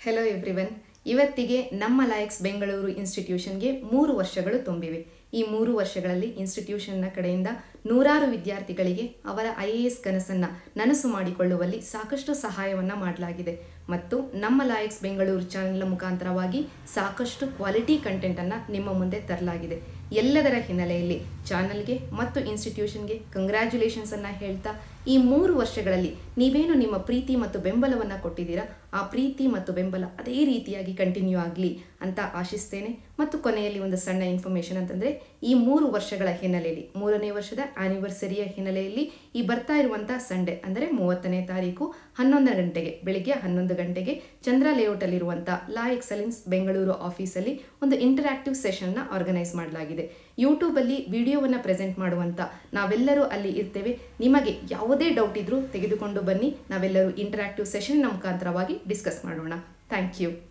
hello everyone ಇವತ್ತಿಗೆ ನಮ್ಮ ಲಾಯಕ್ಸ್ ಬೆಂಗಳೂರು ಇನ್ಸ್ಟಿಟ್ಯೂಷನ್ಗೆ ಮೂರು ವರ್ಷಗಳು ತುಂಬಿವೆ ಈ ಮೂರು ವರ್ಷಗಳಲ್ಲಿ ಇನ್ಸ್ಟಿಟ್ಯೂಷನ್ನ ಕಡೆಯಿಂದ ನೂರಾರು ವಿದ್ಯಾರ್ಥಿಗಳಿಗೆ ಅವರ ಐ ಎ ಎಸ್ ಕನಸನ್ನು ನನಸು ಮಾಡಿಕೊಳ್ಳುವಲ್ಲಿ ಸಾಕಷ್ಟು ಸಹಾಯವನ್ನು ಮಾಡಲಾಗಿದೆ ಮತ್ತು ನಮ್ಮ ಲಾಯಕ್ಸ್ ಬೆಂಗಳೂರು ಚಾನೆಲ್ ಮುಖಾಂತರವಾಗಿ ಸಾಕಷ್ಟು ಕ್ವಾಲಿಟಿ ಕಂಟೆಂಟನ್ನು ನಿಮ್ಮ ಮುಂದೆ ತರಲಾಗಿದೆ ಎಲ್ಲದರ ಹಿನ್ನೆಲೆಯಲ್ಲಿ ಚಾನಲ್ಗೆ ಮತ್ತು ಇನ್ಸ್ಟಿಟ್ಯೂಷನ್ಗೆ ಕಂಗ್ರ್ಯಾಚುಲೇಷನ್ಸನ್ನು ಹೇಳ್ತಾ ಈ ಮೂರು ವರ್ಷಗಳಲ್ಲಿ ನೀವೇನು ನಿಮ್ಮ ಪ್ರೀತಿ ಮತ್ತು ಬೆಂಬಲವನ್ನು ಕೊಟ್ಟಿದ್ದೀರಾ ಆ ಪ್ರೀತಿ ಮತ್ತು ಬೆಂಬಲ ಅದೇ ರೀತಿಯಾಗಿ ಕಂಟಿನ್ಯೂ ಆಗಲಿ ಅಂತ ಆಶಿಸ್ತೇನೆ ಮತ್ತು ಕೊನೆಯಲ್ಲಿ ಒಂದು ಸಣ್ಣ ಇನ್ಫಾರ್ಮೇಷನ್ ಅಂತಂದರೆ ಈ ಮೂರು ವರ್ಷಗಳ ಹಿನ್ನೆಲೆಯಲ್ಲಿ ಮೂರನೇ ವರ್ಷದ ಆನಿವರ್ಸರಿಯ ಹಿನ್ನೆಲೆಯಲ್ಲಿ ಈ ಬರ್ತಾ ಇರುವಂಥ ಸಂಡೇ ಅಂದರೆ ಮೂವತ್ತನೇ ತಾರೀಕು ಹನ್ನೊಂದು ಗಂಟೆಗೆ ಬೆಳಿಗ್ಗೆ ಹನ್ನೊಂದು ಗಂಟೆಗೆ ಚಂದ್ರ ಲೇಔಟಲ್ಲಿರುವಂಥ ಲಾ ಎಕ್ಸಲೆನ್ಸ್ ಬೆಂಗಳೂರು ಆಫೀಸಲ್ಲಿ ಒಂದು ಇಂಟರಾಕ್ಟಿವ್ ಸೆಷನ್ನ ಆರ್ಗನೈಸ್ ಮಾಡಲಾಗಿದೆ ಯೂಟ್ಯೂಬಲ್ಲಿ ವಿಡಿಯೋವನ್ನು ಪ್ರೆಸೆಂಟ್ ಮಾಡುವಂಥ ನಾವೆಲ್ಲರೂ ಅಲ್ಲಿ ಇರ್ತೇವೆ ನಿಮಗೆ ಯಾವುದೇ ಡೌಟ್ ಇದ್ರೂ ತೆಗೆದುಕೊಂಡು ಬನ್ನಿ ನಾವೆಲ್ಲರೂ ಇಂಟರಾಕ್ಟಿವ್ ಸೆಷನ್ನ ಮುಖಾಂತರವಾಗಿ ಡಿಸ್ಕಸ್ ಮಾಡೋಣ ಥ್ಯಾಂಕ್ ಯು